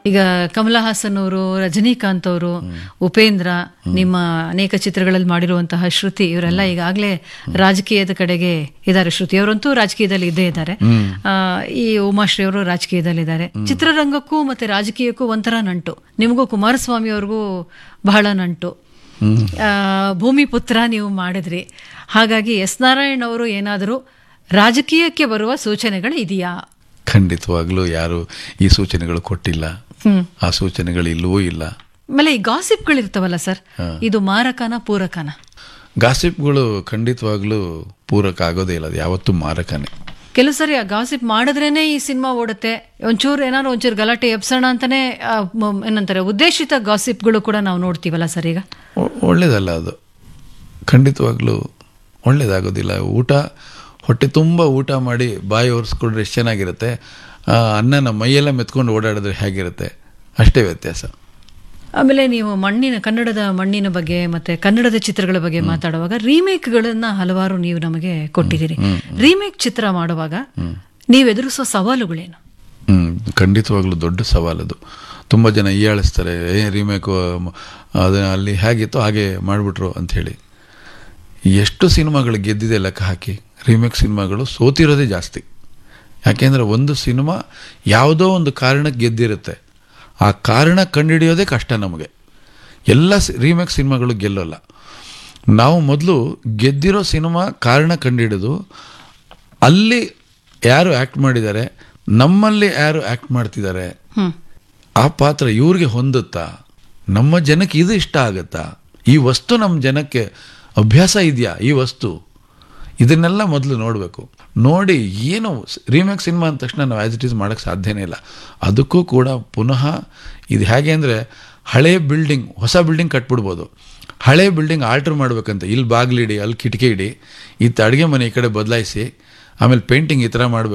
ಈಗ ಕಮಲಾ ಹಾಸನ್ ಅವರು ರಜನಿಕಾಂತ್ ಅವರು ಉಪೇಂದ್ರ ನಿಮ್ಮ ಅನೇಕ ಚಿತ್ರಗಳಲ್ಲಿ ಮಾಡಿರುವಂತಹ ಶ್ರುತಿ ಇವರೆಲ್ಲ ಈಗಾಗಲೇ ರಾಜಕೀಯದ ಕಡೆಗೆ ಇದ್ದಾರೆ ಶ್ರುತಿ ಅವರಂತೂ ರಾಜಕೀಯದಲ್ಲಿ ಇದ್ದೇ ಇದ್ದಾರೆ ಆ, ಈ ಉಮಾಶ್ರೀ ಅವರು ರಾಜಕೀಯದಲ್ಲಿದ್ದಾರೆ ಚಿತ್ರರಂಗಕ್ಕೂ ಮತ್ತೆ ರಾಜಕೀಯಕ್ಕೂ ಒಂಥರ ನಂಟು ನಿಮಗೂ ಕುಮಾರಸ್ವಾಮಿ ಅವ್ರಿಗೂ ಬಹಳ ನಂಟು ಆ, ಭೂಮಿ ಪುತ್ರ ನೀವು ಮಾಡಿದ್ರಿ ಹಾಗಾಗಿ ಎಸ್ ನಾರಾಯಣ್ ಅವರು ಏನಾದರೂ ರಾಜಕೀಯಕ್ಕೆ ಬರುವ ಸೂಚನೆಗಳು ಇದೆಯಾ ಖಂಡಿತವಾಗ್ಲೂ ಯಾರು ಈ ಸೂಚನೆಗಳು ಕೊಟ್ಟಿಲ್ಲ ಹ್ಮ್ ಆ ಸೂಚನೆಗಳು ಇಲ್ಲವೂ ಇಲ್ಲ ಆಮೇಲೆ ಈ ಗಾಸಿಪ್ಗಳಿರ್ತಾವಲ್ಲ ಸರ್ ಇದು ಮಾರಕನ ಪೂರಕನ ಗಾಸಿಪ್ಗಳು ಖಂಡಿತವಾಗ್ಲೂ ಪೂರಕ ಆಗೋದೇ ಇಲ್ಲ ಅದು ಯಾವತ್ತೂ ಮಾರಕನೇ ಕೆಲವು ಸರಿ ಆ ಗಾಸಿಪ್ ಮಾಡಿದ್ರೇನೆ ಈ ಸಿನಿಮಾ ಓಡುತ್ತೆ ಒಂಚೂರು ಏನಾದ್ರು ಒಂಚೂರು ಗಲಾಟೆ ಎಬ್ಸೋಣ ಅಂತಾನೆ ಆ, ಮ- ಏನಂತಾರೆ ಉದ್ದೇಶಿತ ಗಾಸಿಪ್ಗಳು ಕೂಡ ನಾವು ನೋಡ್ತೀವಲ್ಲ ಸರ್ ಈಗ ಒ- ಒಳ್ಳೇದಲ್ಲ ಅದು ಖಂಡಿತವಾಗ್ಲೂ ಒಳ್ಳೇದಾಗೋದಿಲ್ಲ ಊಟ ಹೊಟ್ಟೆ ತುಂಬ ಊಟ ಮಾಡಿ ಬಾಯಿ ಒರೆಸ್ಕೊಂಡ್ರೆ ಎಷ್ಟು ಚೆನ್ನಾಗಿರುತ್ತೆ ಆ ಅನ್ನನ ಮೈಯೆಲ್ಲ ಮೆತ್ಕೊಂಡು ಓಡಾಡಿದ್ರೆ ಹೇಗಿರುತ್ತೆ ಅಷ್ಟೇ ವ್ಯತ್ಯಾಸ ಆಮೇಲೆ ನೀವು ಮಣ್ಣಿನ ಕನ್ನಡದ ಮಣ್ಣಿನ ಬಗ್ಗೆ ಮತ್ತೆ ಕನ್ನಡದ ಚಿತ್ರಗಳ ಬಗ್ಗೆ ಮಾತಾಡುವಾಗ ರೀಮೇಕ್ಗಳನ್ನ ಹಲವಾರು ನೀವು ನಮಗೆ ಕೊಟ್ಟಿದ್ದೀರಿ ರೀಮೇಕ್ ಚಿತ್ರ ಮಾಡುವಾಗ ನೀವು ಎದುರಿಸೋ ಸವಾಲುಗಳೇನು ಹ್ಮ್ ಖಂಡಿತವಾಗ್ಲೂ ದೊಡ್ಡ ಸವಾಲದು ತುಂಬ ಜನ ಹೀಯಾಳಿಸ್ತಾರೆ ಏ ರೀಮೇಕು ಅದು ಅಲ್ಲಿ ಹೇಗಿತ್ತು ಹಾಗೆ ಮಾಡಿಬಿಟ್ರು ಅಂಥೇಳಿ ಎಷ್ಟು ಸಿನಿಮಾಗಳು ಗೆದ್ದಿದೆ ಲೆಕ್ಕ ಹಾಕಿ ರೀಮೇಕ್ ಸಿನಿಮಾಗಳು ಸೋತಿರೋದೇ ಜಾಸ್ತಿ ಯಾಕೆಂದರೆ ಒಂದು ಸಿನಿಮಾ ಯಾವುದೋ ಒಂದು ಕಾರಣಕ್ಕೆ ಗೆದ್ದಿರುತ್ತೆ ಆ ಕಾರಣ ಕಂಡುಹಿಡಿಯೋದೇ ಕಷ್ಟ ನಮಗೆ ಎಲ್ಲ ರೀಮೇಕ್ ಸಿನಿಮಾಗಳು ಗೆಲ್ಲೋಲ್ಲ ನಾವು ಮೊದಲು ಗೆದ್ದಿರೋ ಸಿನಿಮಾ ಕಾರಣ ಕಂಡುಹಿಡಿದು ಅಲ್ಲಿ ಯಾರು ಆ್ಯಕ್ಟ್ ಮಾಡಿದ್ದಾರೆ ನಮ್ಮಲ್ಲಿ ಯಾರು ಆ್ಯಕ್ಟ್ ಮಾಡ್ತಿದ್ದಾರೆ ಹ್ಮ್ ಆ ಪಾತ್ರ ಇವ್ರಿಗೆ ಹೊಂದುತ್ತಾ ನಮ್ಮ ಜನಕ್ಕೆ ಇದು ಇಷ್ಟ ಆಗುತ್ತಾ ಈ ವಸ್ತು ನಮ್ಮ ಜನಕ್ಕೆ ಅಭ್ಯಾಸ ಇದೆಯಾ ಈ ವಸ್ತು ಇದನ್ನೆಲ್ಲ ಮೊದಲು ನೋಡಬೇಕು ನೋಡಿ ಏನು ರೀಮೇಕ್ ಸಿನಿಮಾ ಅಂದ ತಕ್ಷಣ ನಾವು ಆ್ಯಸ್ ಇಟ್ ಈಸ್ ಮಾಡೋಕ್ಕೆ ಸಾಧ್ಯನೇ ಇಲ್ಲ ಅದಕ್ಕೂ ಕೂಡ ಪುನಃ ಇದು ಹೇಗೆ ಅಂದರೆ ಹಳೆ ಬಿಲ್ಡಿಂಗ್ ಹೊಸ ಬಿಲ್ಡಿಂಗ್ ಕಟ್ಬಿಡ್ಬೋದು ಹಳೆ ಬಿಲ್ಡಿಂಗ್ ಆಲ್ಟ್ರ್ ಮಾಡ್ಬೇಕಂತ ಇಲ್ಲಿ ಬಾಗಿಲಿಡಿ ಅಲ್ಲಿ ಕಿಟಕಿ ಇಡಿ ಇತ್ತು ಅಡುಗೆ ಮನೆ ಈ ಕಡೆ ಬದಲಾಯಿಸಿ ಆಮೇಲೆ ಪೇಂಟಿಂಗ್ ಈ ಥರ ಮಾಡಬೇಕು